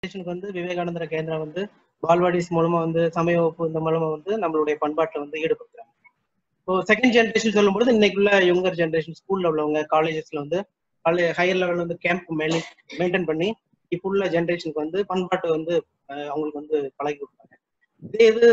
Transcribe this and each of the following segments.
ஜெனரேஷனுக்கு வந்து விவேகானந்தர கேந்திரா வந்து பால்வாடிஸ் மூலமா வந்து சமய வகுப்பு இந்த மூலமா வந்து நம்மளுடைய பண்பாட்டுல வந்து ஈடுபடுத்துறாங்க இப்போ செகண்ட் ஜெனரேஷன் சொல்லும்போது இன்னைக்குள்ள யங்கர் ஜெனரேஷன் ஸ்கூல்ல உள்ளவங்க காலேஜஸ்ல வந்து ஹையர் லெவல்ல வந்து கேம்ப் மெயின்டைன் பண்ணி இப்போ உள்ள ஜெனரேஷனுக்கு வந்து பண்பாட்டு வந்து அஹ், அவங்களுக்கு வந்து பழகி கொடுப்பாங்க இதே இது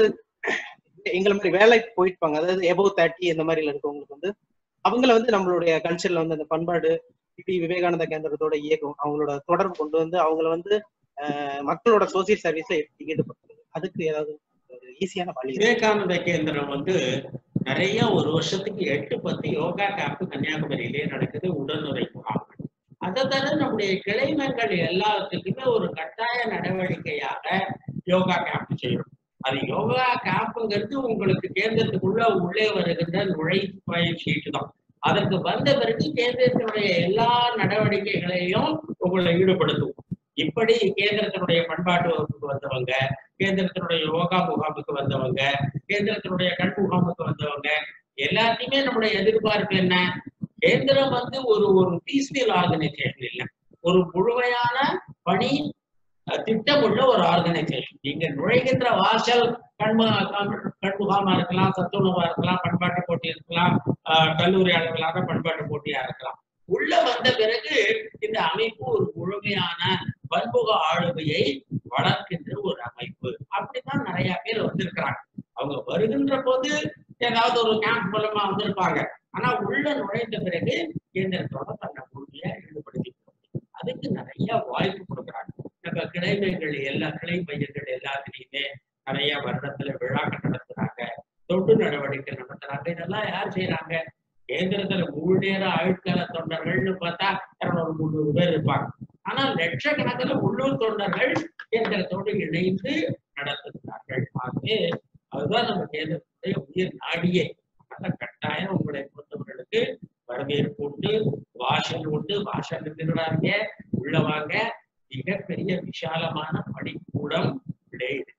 எங்களை மாதிரி வேலைக்கு போயிட்டுப்பாங்க அதாவது எபோவ் தேர்ட்டி இந்த மாதிரில இருக்கவங்களுக்கு வந்து அவங்கள வந்து நம்மளுடைய கல்ச்சர்ல வந்து அந்த பண்பாடு இப்படி விவேகானந்த கேந்திரத்தோட இயக்கம் அவங்களோட தொடர்பு கொண்டு வந்து அவங்கள வந்து அஹ், மக்களோட சோசியல் சர்வீஸ்ல எப்படி ஈடுபடுத்துறது அதுக்கு ஏதாவது ஒரு ஈஸியான வழி இருக்கா? விவேகானந்த கேந்திரம் வந்து நிறைய ஒரு வருஷத்துக்கு எட்டு பத்து யோகா கேம்ப் கன்னியாகுமரியிலே நடக்குது உடனுரை முகாம் அதை தவிர நம்முடைய கிளைமங்கள் எல்லாத்துக்குமே ஒரு கட்டாய நடவடிக்கையாக யோகா கேம்ப் செய்யணும் அது யோகா கேம்ப்ங்கிறது உங்களுக்கு கேந்திரத்துக்குள்ள உள்ளே வருகின்ற நுழைப்பயிற்சீட்டு தான் அதற்கு வந்த பிறகு கேந்திரத்தினுடைய எல்லா நடவடிக்கைகளையும் உங்களை ஈடுபடுத்தும் இப்படி கேந்திரத்தினுடைய பண்பாட்டு வகுப்புக்கு வந்தவங்க கேந்திரத்தினுடைய யோகா முகாமுக்கு வந்தவங்க கேந்திரத்தினுடைய கண் முகாமுக்கு வந்தவங்க எல்லாத்தையுமே நம்முடைய எதிர்பார்ப்பு என்ன கேந்திரம் வந்து ஒரு ஒரு பீஸ்ஃபுல் ஆர்கனைசேஷன் இல்லை ஒரு முழுமையான பணி அஹ், திட்டமுள்ள ஒரு ஆர்கனைசேஷன் நீங்க நுழைகின்ற வாசல் கண்மு கண்முகாமா இருக்கலாம் சத்துணவா இருக்கலாம் பண்பாட்டு போட்டி இருக்கலாம் அஹ், கல்லூரி அளவிலான பண்பாட்டு போட்டியா இருக்கலாம் உள்ள வந்த பிறகு இந்த அமைப்பு ஒரு முழுமையான பன்முக ஆளுமையை வளர்க்கின்ற ஒரு அமைப்பு அப்படித்தான் நிறைய பேர் வந்திருக்கிறாங்க அவங்க வருகின்ற போது ஏதாவது ஒரு கேம்ப் மூலமா வந்திருப்பாங்க ஆனா உள்ள நுழைந்த பிறகு கேந்திரத்தோட தன்னை முழுமையா ஈடுபடுத்தி அதுக்கு நிறைய வாய்ப்பு கொடுக்குறாங்க நம்ம கிளைமைகள் எல்லா கிளை மையங்கள் எல்லாத்துலயுமே நிறைய வருடத்துல விழாக்கள் நடத்துறாங்க தொண்டு நடவடிக்கை நடத்துறாங்க இதெல்லாம் யார் செய்யறாங்க கேந்திரத்துல முழு நேர ஆழ்கால தொண்டர்கள்னு பார்த்தா இருநூறு முந்நூறு பேர் இருப்பாங்க ஆனா லட்சக்கணக்கில் உள்ளூர் தொண்டர்கள் கேந்திரத்தோடு இணைந்து நடத்துகிறார்கள் ஆகவே அதுதான் நம்ம கேந்திரத்துடைய உயிர் நாடியே அதனால கட்டாயம் உங்களை பொறுத்தவர்களுக்கு வரவேற்பு உண்டு வாசல் உண்டு வாசல் இருக்கிறாங்க உள்ள வாங்க மிகப்பெரிய விசாலமான பணிக்கூடம் உள்ளே